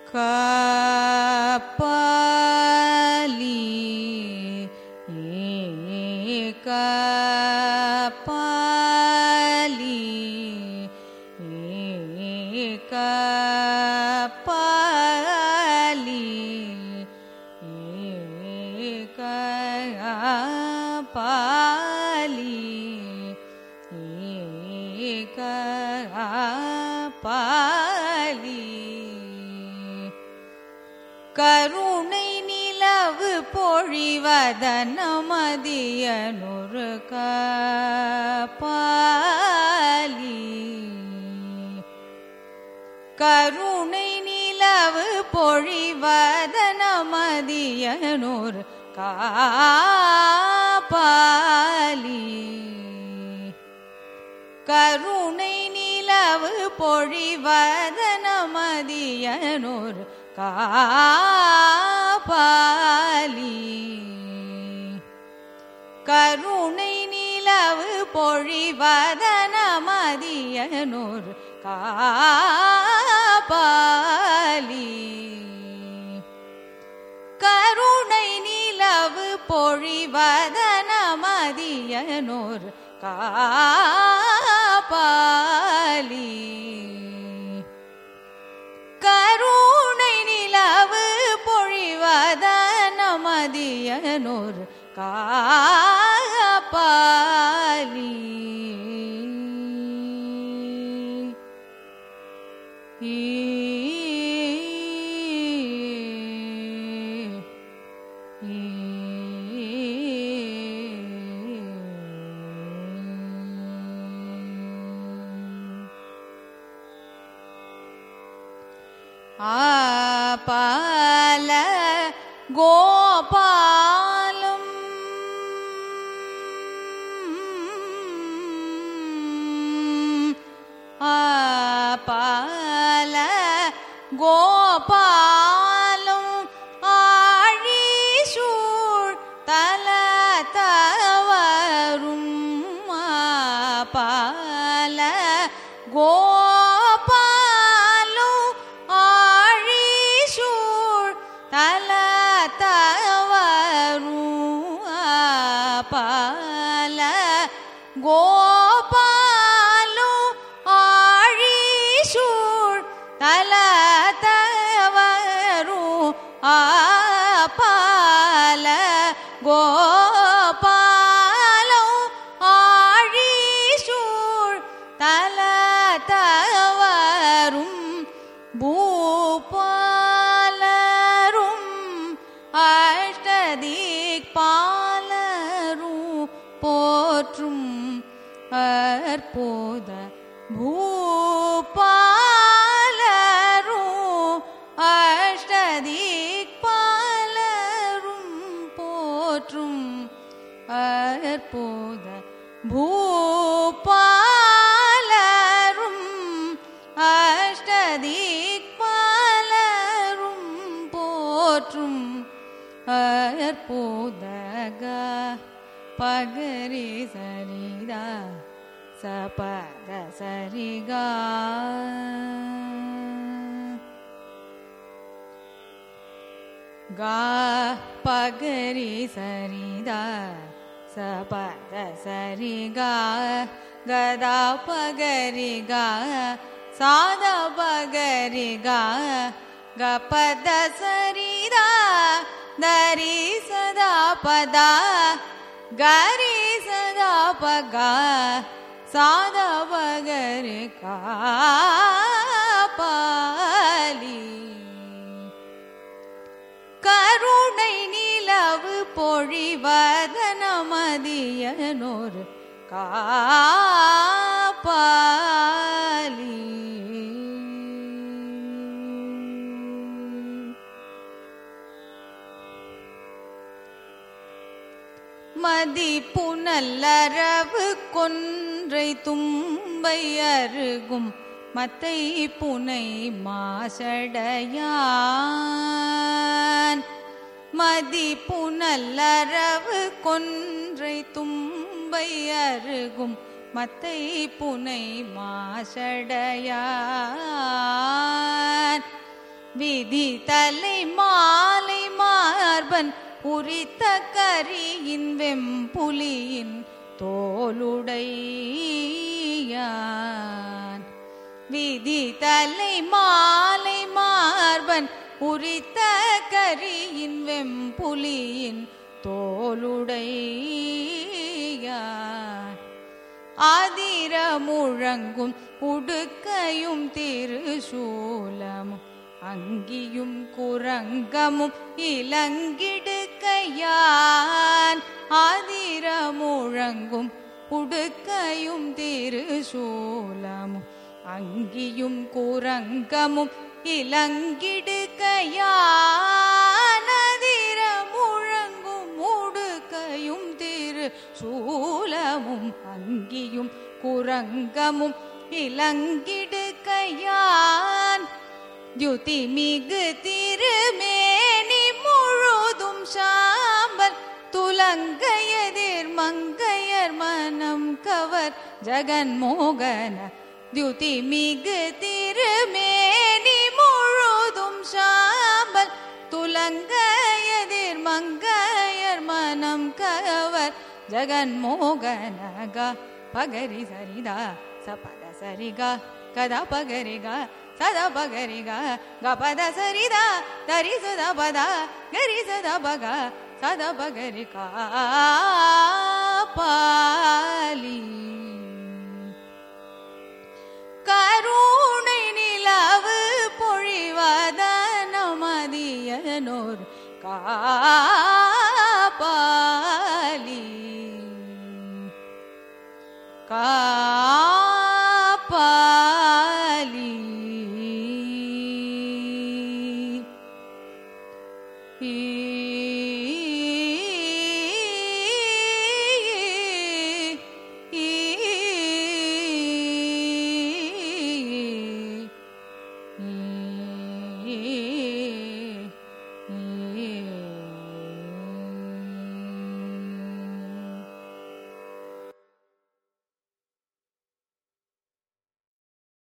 கபாலி கபாலி கபாலி கபாலி கபாலி கருணை நிலவு பொழிவதன மதியனுரு கபாலி கருணை நிலவு பொழிவதன மதியனூர் காபாலி கருணை நிலவு பொழிவதன மதியனூர் காபாலி கருணை நிலவு பொழிவதன மதியனூர் காபாலி கருணை நிலவு பொழிவதன மதியனூர் காபாலி கருணை நிலவு பொழிவதன மதியனூர் காபாலி ஆபால கோபாலம் ஆபால கோபாலும் ஆழிசூழ் தல தவரும் ஆபால கோபாலும் ஆழிசூழ் தல தவரும் ஆபால கோபாலும் ஆழிசூழ் தல தவரும் ஆபால கோபாலும் ஆழிசூழ் தல தவரும் பூபாலரும் அஷ்டதிக் பாலரும் போற்றும் அற்போத பூபாலரும் அஷ்டதிக் பாலரும் போற்றும் அற்போத பூபாலரும் அஷ்டதிக் பாலரும் போற்றும் அற்போதக பகரி சரிதா சபத சரிகா கா பகரி சரிதா சபத சரிகா கதா பகரிகா சாத பகரிகா கபத சரிதா தரி சதா பதா கரி சதா பகா சாத பகரிகா பாலி கருணை நிலவு பொழிவதன மதியனோர் காப்பாலி மதிப்பு நல்லரவு கொன்றை தும்பை அருகும் மத்தை புனை மாசடையான் மதிப்பு நல்லரவு கொன்றை தும்பை அருகும் மத்தை புனை மாசடையான் விதி தலை மாலை மார்பன் உரித்த கரியின் வெம்புலியின் தோளுடையான் விதி தலை மாலை மார்பன் உரித்த கரியின் வெம்புலியின் தோளுடையான் ஆதிர முழங்கும் உடுக்கையும் திருசூலமும் அங்கியும் குரங்கமும் இளங்கிடுக்கையான் ஆதிர முழங்கும் உடுக்கையும் திருசூலமும் அங்கியும் குரங்கமும் இளங்கிடுக்கையான் அதிர முழங்கும் உடுக்கையும் திரு சூலமும் அங்கியும் குரங்கமும் இளங்கிடுக்கையான் துதி மிகு திருமேனி முழுதும் சாம்பல் துலங்கையதிர் மங்கையர் மனம் கவர் ஜெகன்மோகன துதி மிகு திருமேனி முழுதும் சாம்பல் துலங்கையதிர் மங்கையர் மனம் கவர் ஜெகன்மோகனக பகரி சரிதா சபத சரிகா கதா பகரிகா சதா பகரிகா கபத சரிதா தரி சுத பத கரி சத பக சத பகரிகா பாலி கருணை நிலவு பொழிவதனமதியனோர் காண